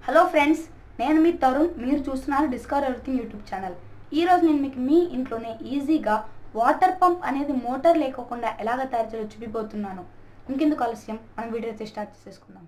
hello friends నేను మీ తరుణ్ మీరు చూస్తున్నారు డిస్కవర్ ఎవ్రీథింగ్ యూట్యూబ్ ఛానల్ ఈ రోజు నేను మీకు మీ ఇంట్లోనే ఈజీగా వాటర్ పంప్ అనేది మోటార్ లేకోకుండా ఎలాగ తయారు చేయాలో చూపిపోతున్నాను ఇంకెందుకు ఆలస్యం మనం వీడియో అయితే స్టార్ట్ చేసుకుందాం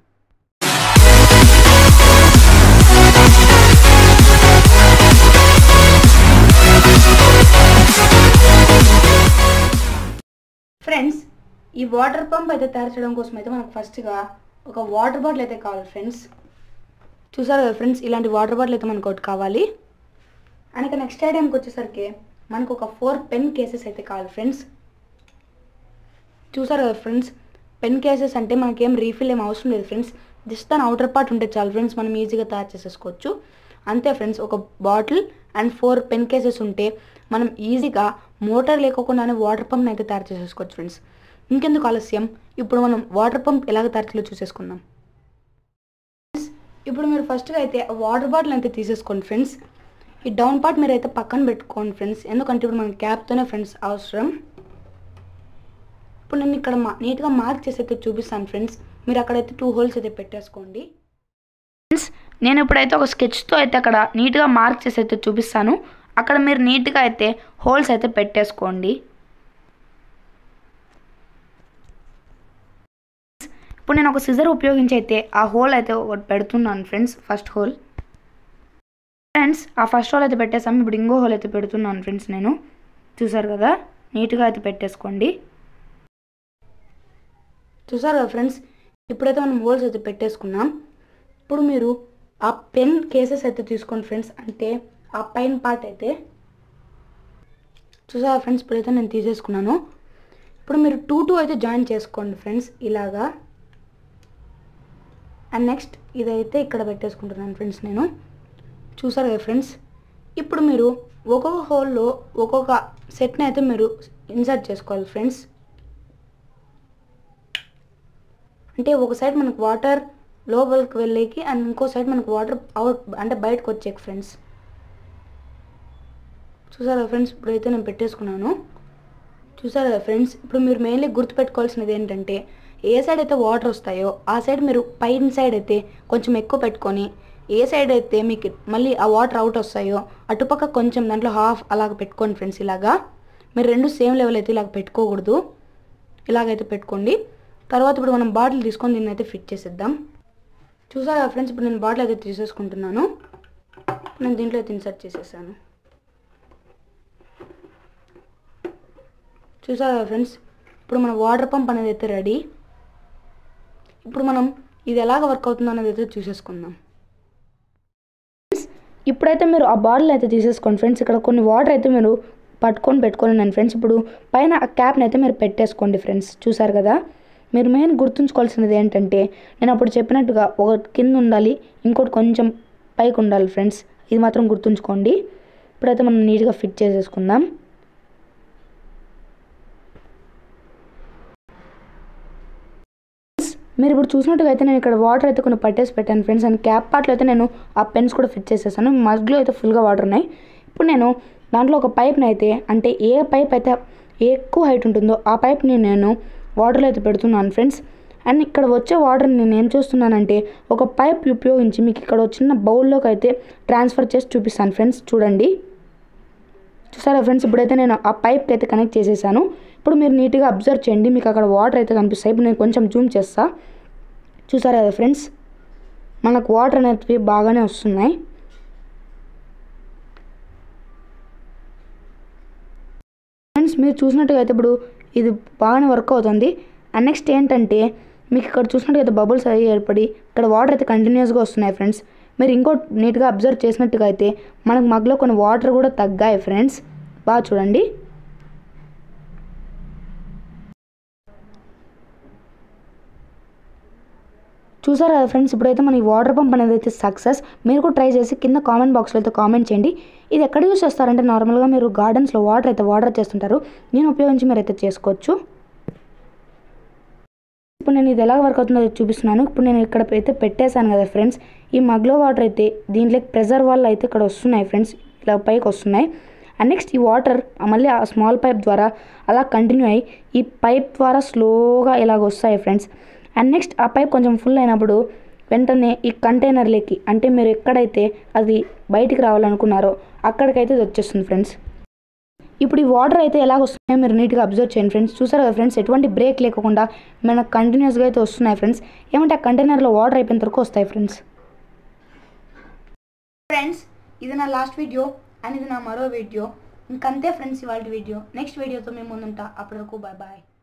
ఫ్రెండ్స్ ఈ వాటర్ పంప్ అయితే తయారు చేయడం కోసం అయితే మనకు ఫస్ట్గా ఒక వాటర్ బాటిల్ అయితే కావాలి ఫ్రెండ్స్ చూసారు కదా ఫ్రెండ్స్ ఇలాంటి వాటర్ బాటిల్ అయితే మనకు ఒకటి కావాలి అండ్ ఇక నెక్స్ట్ ఐటమ్కి వచ్చేసరికి మనకు ఒక ఫోర్ పెన్ కేసెస్ అయితే కావాలి ఫ్రెండ్స్ చూసారు కదా ఫ్రెండ్స్ పెన్ కేసెస్ అంటే మనకేం రీఫిల్ ఏం అవసరం లేదు ఫ్రెండ్స్ జస్ట్ దాని అవుటర్ పార్ట్ ఉంటే చాలు ఫ్రెండ్స్ మనం ఈజీగా తయారు చేసేసుకోవచ్చు అంతే ఫ్రెండ్స్ ఒక bottle and four pen cases ఉంటే మనం ఈజీగా మోటార్ లేకోకుండానే వాటర్ పంప్ని అయితే తయారు చేసేసుకోవచ్చు ఫ్రెండ్స్ ఇంకెందుకు ఆలస్యం ఇప్పుడు మనం వాటర్ పంప్ ఎలాగ తయారు చేయాలో చూసేసుకుందాం ఇప్పుడు మీరు ఫస్ట్గా అయితే వాటర్ బాటిల్ అయితే తీసేసుకోండి ఫ్రెండ్స్ ఈ డౌన్ పార్ట్ మీరు అయితే పక్కన పెట్టుకోండి ఫ్రెండ్స్ ఎందుకంటే ఇప్పుడు మన క్యాప్తోనే ఫ్రెండ్స్ అవసరం ఇప్పుడు నేను ఇక్కడ మా నీట్గా మార్క్ చేసి అయితే చూపిస్తాను ఫ్రెండ్స్ మీరు అక్కడైతే టూ హోల్స్ అయితే పెట్టేసుకోండి ఫ్రెండ్స్ నేను ఇప్పుడైతే ఒక స్కెచ్తో అయితే అక్కడ నీట్గా మార్క్ చేసి అయితే చూపిస్తాను అక్కడ మీరు నీట్గా అయితే హోల్స్ అయితే పెట్టేసుకోండి ఇప్పుడు నేను ఒక సిజర్ ఉపయోగించి అయితే ఆ హోల్ అయితే ఒకటి పెడుతున్నాను ఫ్రెండ్స్ ఫస్ట్ హోల్ ఫ్రెండ్స్ ఆ ఫస్ట్ హోల్ అయితే పెట్టేసాము ఇప్పుడు ఇంకో హోల్ అయితే పెడుతున్నాను ఫ్రెండ్స్ నేను చూసారు కదా నీట్గా అయితే పెట్టేసుకోండి చూసారు కదా ఫ్రెండ్స్ ఇప్పుడైతే మనం హోల్స్ అయితే పెట్టేసుకున్నాం ఇప్పుడు మీరు ఆ పెన్ కేసెస్ అయితే తీసుకోండి ఫ్రెండ్స్ అంటే ఆ పైన పార్ట్ అయితే చూసారా ఫ్రెండ్స్ ఇప్పుడైతే నేను తీసేసుకున్నాను ఇప్పుడు మీరు టూ టూ అయితే జాయిన్ చేసుకోండి ఫ్రెండ్స్ ఇలాగా అండ్ నెక్స్ట్ ఇదైతే ఇక్కడ పెట్టేసుకుంటున్నాను ఫ్రెండ్స్ నేను చూసారు కదా ఫ్రెండ్స్ ఇప్పుడు మీరు ఒక్కొక్క హోల్లో ఒక్కొక్క సెట్ని అయితే మీరు ఇన్సర్ట్ చేసుకోవాలి ఫ్రెండ్స్ అంటే ఒక సైడ్ మనకు వాటర్ లోపలికి వెళ్ళేకి అండ్ ఇంకో సైడ్ మనకు వాటర్ అవుట్ అంటే బయటకు వచ్చేకి ఫ్రెండ్స్ చూసారా ఫ్రెండ్స్ ఇప్పుడైతే నేను పెట్టేసుకున్నాను చూసారా కదా ఫ్రెండ్స్ ఇప్పుడు మీరు మెయిన్లీ గుర్తుపెట్టుకోవాల్సినది ఏంటంటే ఏ సైడ్ అయితే వాటర్ వస్తాయో ఆ సైడ్ మీరు పైన సైడ్ అయితే కొంచెం ఎక్కువ పెట్టుకొని ఏ సైడ్ అయితే మీకు మళ్ళీ ఆ వాటర్ అవుట్ వస్తాయో అటుపక్క కొంచెం దాంట్లో హాఫ్ అలాగ పెట్టుకోండి ఫ్రెండ్స్ ఇలాగా మీరు రెండు సేమ్ లెవెల్ అయితే ఇలాగ పెట్టుకోకూడదు ఇలాగైతే పెట్టుకోండి తర్వాత ఇప్పుడు మనం బాటిల్ తీసుకొని దీన్ని అయితే ఫిట్ చేసేద్దాం చూసారా ఫ్రెండ్స్ ఇప్పుడు నేను బాటిల్ అయితే తీసేసుకుంటున్నాను నేను దీంట్లో అయితే ఇన్సర్ట్ చేసేసాను చూసారా ఫ్రెండ్స్ ఇప్పుడు మన వాటర్ పంప్ అనేది అయితే రెడీ ఇప్పుడు మనం ఇది ఎలాగ వర్క్ అవుతుందో అనేది అయితే చూసేసుకుందాం ఇప్పుడైతే మీరు ఆ బాటిల్ అయితే తీసేసుకోండి ఫ్రెండ్స్ ఇక్కడ కొన్ని వాటర్ అయితే మీరు పట్టుకొని పెట్టుకొని నేను ఫ్రెండ్స్ ఇప్పుడు పైన ఆ క్యాప్ని అయితే మీరు పెట్టేసుకోండి ఫ్రెండ్స్ చూసారు కదా మీరు మెయిన్ గుర్తుంచుకోవాల్సినది ఏంటంటే నేను అప్పుడు చెప్పినట్టుగా ఒక కింద ఉండాలి ఇంకోటి కొంచెం పైకి ఉండాలి ఫ్రెండ్స్ ఇది మాత్రం గుర్తుంచుకోండి ఇప్పుడైతే మనం నీట్గా ఫిట్ చేసేసుకుందాం మీరు ఇప్పుడు చూసినట్టుగా అయితే నేను ఇక్కడ వాటర్ అయితే కొన్ని పట్టేసి పెట్టాను ఫ్రెండ్స్ అండ్ క్యాప్ పార్ట్లో అయితే నేను ఆ పెన్స్ కూడా ఫిట్ చేసేసాను మగ్లో అయితే ఫుల్గా వాటర్ ఉన్నాయి ఇప్పుడు నేను దాంట్లో ఒక పైప్ని అయితే అంటే ఏ పైప్ అయితే ఎక్కువ హైట్ ఉంటుందో ఆ పైప్ని నేను వాటర్లో అయితే పెడుతున్నాను ఫ్రెండ్స్ అండ్ ఇక్కడ వచ్చే వాటర్ని నేను ఏం చూస్తున్నానంటే ఒక పైప్ ఉపయోగించి మీకు ఇక్కడ చిన్న బౌల్లోకి అయితే ట్రాన్స్ఫర్ చేసి చూపిస్తాను ఫ్రెండ్స్ చూడండి చూసారా ఫ్రెండ్స్ ఇప్పుడైతే నేను ఆ పైప్కి అయితే కనెక్ట్ చేసేసాను ఇప్పుడు మీరు నీట్గా అబ్జర్వ్ చేయండి మీకు అక్కడ వాటర్ అయితే కనిపిస్తాయి ఇప్పుడు నేను కొంచెం జూమ్ చేస్తా చూసారా కదా ఫ్రెండ్స్ మనకు వాటర్ అనేవి బాగానే వస్తున్నాయి ఫ్రెండ్స్ మీరు చూసినట్టుగా అయితే ఇప్పుడు ఇది బాగానే వర్క్ అవుతుంది అండ్ నెక్స్ట్ ఏంటంటే మీకు ఇక్కడ చూసినట్టుగా అయితే బబుల్స్ అవి ఏర్పడి ఇక్కడ వాటర్ అయితే కంటిన్యూస్గా వస్తున్నాయి ఫ్రెండ్స్ మీరు ఇంకో నీట్గా అబ్జర్వ్ చేసినట్టుగా అయితే మనకు మగ్లో కొన్ని వాటర్ కూడా తగ్గాయి ఫ్రెండ్స్ బాగా చూడండి చూసారు కదా ఫ్రెండ్స్ ఇప్పుడైతే మన ఈ వాటర్ పంప్ అనేది అయితే సక్సెస్ మీరు కూడా ట్రై చేసి కింద కామెంట్ బాక్స్లో అయితే కామెంట్ చేయండి ఇది ఎక్కడ యూస్ చేస్తారంటే నార్మల్గా మీరు గార్డెన్స్లో వాటర్ అయితే వాటర్ చేస్తుంటారు నేను ఉపయోగించి మీరు అయితే చేసుకోవచ్చు ఇప్పుడు నేను ఇది ఎలా వర్క్ అవుతుందో చూపిస్తున్నాను ఇప్పుడు నేను ఇక్కడ అయితే పెట్టేశాను కదా ఫ్రెండ్స్ ఈ మగ్లో వాటర్ అయితే దీంట్లోకి ప్రెజర్ వల్ల అయితే ఇక్కడ వస్తున్నాయి ఫ్రెండ్స్ ఇలా పైకి వస్తున్నాయి అండ్ నెక్స్ట్ ఈ వాటర్ మళ్ళీ ఆ స్మాల్ పైప్ ద్వారా అలా కంటిన్యూ అయ్యి ఈ పైప్ ద్వారా స్లోగా ఇలాగ వస్తాయి ఫ్రెండ్స్ అండ్ నెక్స్ట్ ఆ పైప్ కొంచెం ఫుల్ అయినప్పుడు వెంటనే ఈ కంటైనర్లోకి అంటే మీరు ఎక్కడైతే అది బయటికి రావాలనుకున్నారో అక్కడికైతే ఇది వచ్చేస్తుంది ఫ్రెండ్స్ ఇప్పుడు ఈ వాటర్ అయితే ఎలా వస్తున్నాయో మీరు నీట్గా అబ్జర్వ్ చేయండి ఫ్రెండ్స్ చూసారు కదా ఫ్రెండ్స్ ఎటువంటి బ్రేక్ లేకుండా మనకు కంటిన్యూస్గా అయితే వస్తున్నాయి ఫ్రెండ్స్ ఏమంటే ఆ కంటైనర్లో వాటర్ అయిపోయిన వరకు వస్తాయి ఫ్రెండ్స్ ఫ్రెండ్స్ ఇది నా లాస్ట్ వీడియో అండ్ ఇది నా మరో వీడియో ఇంకంతే ఫ్రెండ్స్ ఇవాళ వీడియో నెక్స్ట్ వీడియోతో మేము ముందుంటా అప్పటి వరకు బాయ్ బాయ్